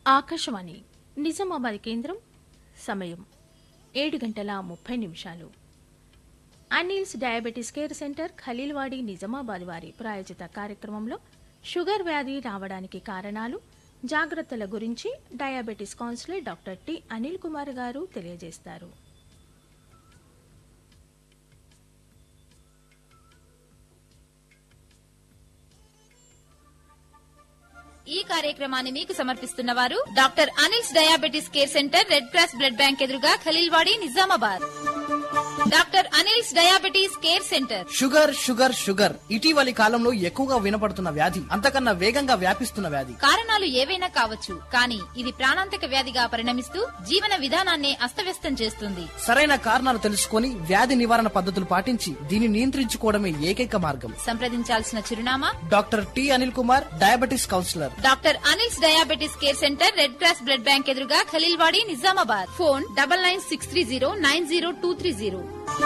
ఆకాశవాణి నిజామాబాద్ కేంద్రం సమయం ఏడు గంటల ముప్పై నిమిషాలు Anil's diabetes care centre Khaleelwadi Nizamabad వారి ప్రాయోజిత కార్యక్రమంలో షుగర్ వ్యాధి రావడానికి కారణాలు జాగ్రత్తల గురించి diabetes counsellor doctor T Anil Kumar గారు తెలియజేస్తారు ఈ కార్యక్రమాన్ని మీకు సమర్పిస్తున్న వారు doctor Anil's diabetes care centre red cross blood bank ఎదురుగా Khaleelwadi Nizamabad doctor Anil's diabetes care centre sugar sugar sugar ఇటీవలి కాలంలో ఎక్కువగా వినపడుతున్న వ్యాధి అంతకన్నా వేగంగా వ్యాపిస్తున్న వ్యాధి కారణాలు ఏవైనా కావచ్చు కానీ ఇది ప్రాణాంతక వ్యాధిగా పరిణమిస్తూ జీవన విధానాన్ని అస్తవ్యస్తం చేస్తుంది సరైన కారణాలు తెలుసుకొని వ్యాధి నివారణ పద్ధతులు పాటించి దీన్ని నియంత్రించుకోవడమే ఏకైక మార్గం సంప్రదించాల్సిన చిరునామా doctor T Anil Kumar diabetes counsellor doctor Anil's diabetes care centre red cross blood bank ఎదురుగా Khaleelwadi Nizamabad phone double nine six three zero nine zero two three zero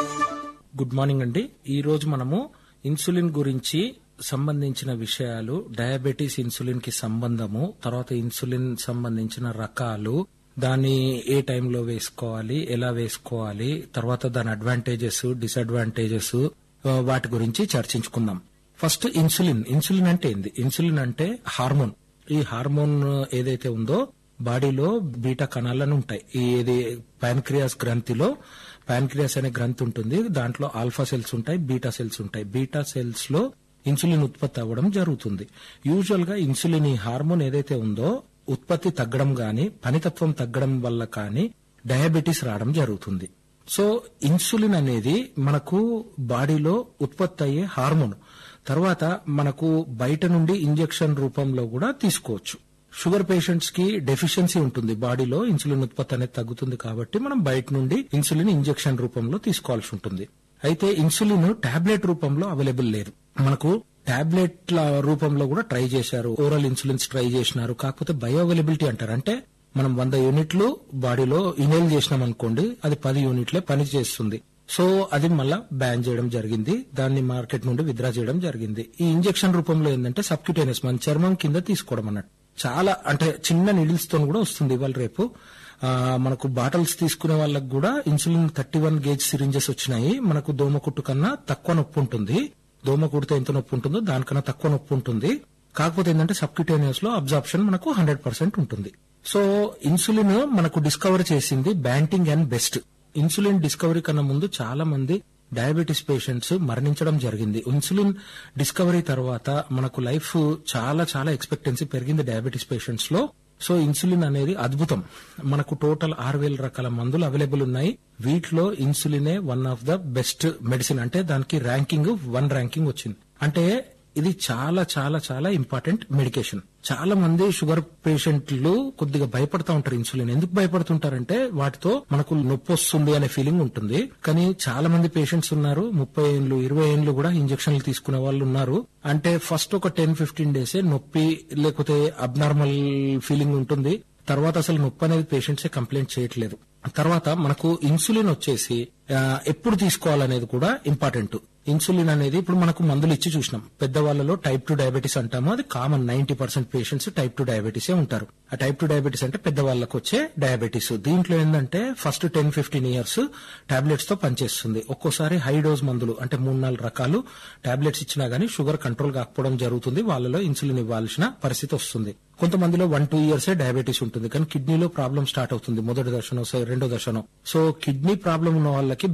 good morning అండి ఈ రోజు మనము ఇన్సులిన్ గురించి సంబంధించిన విషయాలు డయాబెటీస్ ఇన్సులిన్ కి సంబంధము తర్వాత ఇన్సులిన్ సంబంధించిన రకాలు దాన్ని ఏ టైంలో వేసుకోవాలి ఎలా వేసుకోవాలి తర్వాత దాని అడ్వాంటేజెస్ డిసడ్వాంటేజెస్ ఆ, వాటి గురించి చర్చించుకుందాం ఫస్ట్ ఇన్సులిన్ ఇన్సులిన్ అంటే ఏంది ఇన్సులిన్ అంటే హార్మోన్ ఈ హార్మోన్ ఏదైతే ఉందో బాడీలో బీటా కణాలను ఉంటాయి ఈ ఏది పాన్క్రియాస్ గ్రంథిలో పాన్క్రియాస్ అనే గ్రంథి ఉంటుంది దాంట్లో ఆల్ఫా సెల్స్ ఉంటాయి బీటా సెల్స్ ఉంటాయి బీటా సెల్స్ లో ఇన్సులిన్ ఉత్పత్తి అవ్వడం జరుగుతుంది యూజువల్ గా ఇన్సులిన్ ఈ హార్మోన్ ఏదైతే ఉందో ఉత్పత్తి తగ్గడం గాని పనితత్వం తగ్గడం వల్ల కానీ డయాబెటీస్ రావడం జరుగుతుంది సో ఇన్సులిన్ అనేది మనకు బాడీలో ఉత్పత్తి అయ్యే హార్మోన్ తర్వాత మనకు బయట నుండి ఇంజెక్షన్ రూపంలో కూడా తీసుకోవచ్చు షుగర్ పేషెంట్స్ కి డెఫిషియన్సీ ఉంటుంది బాడీలో ఇన్సులిన్ ఉత్పత్తి అనేది తగ్గుతుంది కాబట్టి మనం బయట నుండి ఇన్సులిన్ ఇంజెక్షన్ రూపంలో తీసుకోవాల్సి ఉంటుంది అయితే ఇన్సులిన్ టాబ్లెట్ రూపంలో అవైలబుల్ లేదు మనకు టాబ్లెట్ల రూపంలో కూడా ట్రై చేశారు ఓరల్ ఇన్సులిన్స్ ట్రై చేసినారు కాకపోతే బయో అవైలబిలిటీ అంటారు అంటే మనం వంద యూనిట్లు బాడీలో ఇనేల్ చేసినాం అనుకోండి అది పది యూనిట్లే పని చేస్తుంది సో అది మళ్ళా బ్యాన్ చేయడం జరిగింది దాన్ని మార్కెట్ నుండి విత్డ్రా చేయడం జరిగింది ఈ ఇంజెక్షన్ రూపంలో ఏంటంటే సబ్క్యూటేనియస్ మన చర్మం కింద తీసుకోవడం అన్నట్టు చాలా అంటే చిన్న నీడిల్స్ తో కూడా వస్తుంది ఇవాళ రేపు ఆ, మనకు బాటిల్స్ తీసుకునే వాళ్ళకి కూడా insulin thirty one gauge syringes వచ్చినాయి మనకు దోమ కుట్టు కన్నా తక్కువ నొప్పి ఉంటుంది దోమ కుడితే ఎంత నొప్పి ఉంటుందో దానికన్నా తక్కువ నొప్పి ఉంటుంది కాకపోతే ఏంటంటే సబ్క్యూటేనియస్ లో అబ్జార్ప్షన్ మనకు హండ్రెడ్ పర్సెంట్ ఉంటుంది సో ఇన్సులిన్ మనకు డిస్కవర్ చేసింది Banting and Best insulin discovery కన్నా ముందు చాలా మంది డయాబెటీస్ పేషెంట్స్ మరణించడం జరిగింది ఇన్సులిన్ డిస్కవరీ తర్వాత మనకు లైఫ్ చాలా చాలా ఎక్స్పెక్టెన్సీ పెరిగింది డయాబెటీస్ పేషెంట్స్ లో సో ఇన్సులిన్ అనేది అద్భుతం మనకు టోటల్ ఆరు వేల రకాల మందులు అవైలబుల్ ఉన్నాయి వీటిలో ఇన్సులినే one of the best medicine అంటే దానికి ర్యాంకింగ్ వన్ ర్యాంకింగ్ వచ్చింది అంటే ఇది చాలా చాలా చాలా ఇంపార్టెంట్ మెడికేషన్ చాలా మంది షుగర్ పేషెంట్లు కొద్దిగా భయపడతా ఉంటారు ఇన్సులిన్ ఎందుకు భయపడుతుంటారంటే వాటితో మనకు నొప్పి వస్తుంది అనే ఫీలింగ్ ఉంటుంది కానీ చాలా మంది పేషెంట్స్ ఉన్నారు ముప్పై ఏళ్ళు ఇరవై ఏళ్ళు కూడా ఇంజక్షన్లు తీసుకునే వాళ్ళు ఉన్నారు అంటే ఫస్ట్ ఒక టెన్ ఫిఫ్టీన్ డేస్ నొప్పి లేకపోతే అబ్నార్మల్ ఫీలింగ్ ఉంటుంది తర్వాత అసలు నొప్పి అనేది పేషెంట్సే కంప్లైంట్ చేయట్లేదు తర్వాత మనకు ఇన్సులిన్ వచ్చేసి ఆ, ఎప్పుడు తీసుకోవాలనేది కూడా ఇంపార్టెంట్ ఇన్సులిన్ అనేది ఇప్పుడు మనకు మందులు ఇచ్చి చూసినాం పెద్దవాళ్ళలో టైప్ టూ డయాబెటీస్ అంటాము అది common ninety percent patients type two డయాబెటీసే ఉంటారు ఆ టైప్ టూ డయాబెటీస్ అంటే పెద్దవాళ్ళకు వచ్చే డయాబెటీస్ దీంట్లో ఏంటంటే first ten fifteen years tablets తో పనిచేస్తుంది ఒక్కోసారి హై డోస్ మందులు అంటే మూడు నాలుగు రకాలు టాబ్లెట్స్ ఇచ్చినా గానీ షుగర్ కంట్రోల్ కాకపోవడం జరుగుతుంది వాళ్ళలో ఇన్సులిన్ ఇవ్వాల్సిన పరిస్థితి వస్తుంది కొంతమందిలో వన్ టూ ఇయర్స్ డయాబెటీస్ ఉంటుంది కానీ కిడ్నీలో ప్రాబ్లం స్టార్ట్ అవుతుంది మొదటి దశనో సో రెండో దశనో సో కిడ్నీ ప్రాబ్లం ఉన్న వాళ్ళకి